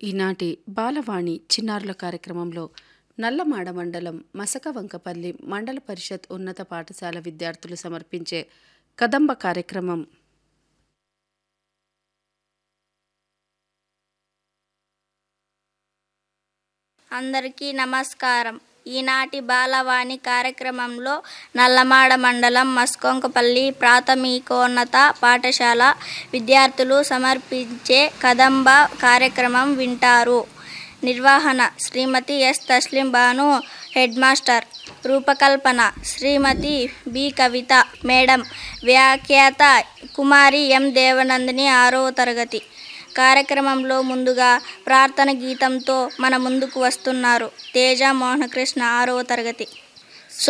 ఈనాటి బాలవాణి చిన్నారుల కార్యక్రమంలో నల్లమాడ మండలం మసకవంకపల్లి మండల పరిషత్ ఉన్నత పాఠశాల విద్యార్థులు సమర్పించే కదంబ కార్యక్రమం అందరికీ నమస్కారం ఈనాటి బాలవాణి కార్యక్రమంలో నల్లమాడ మండలం మస్కొంకపల్లి ప్రాథమికోన్నత పాఠశాల విద్యార్థులు సమర్పించే కదంబ కార్యక్రమం వింటారు నిర్వహణ Shrimati S Taslim Banu head master రూపకల్పన శ్రీమతి బి కవిత మేడం వ్యాఖ్యాత కుమారి ఎం దేవనందిని ఆరవ తరగతి కార్యక్రమంలో ముందుగా ప్రార్థన గీతంతో మన ముందుకు వస్తున్నారు తేజ మోహనకృష్ణ ఆరవ తరగతి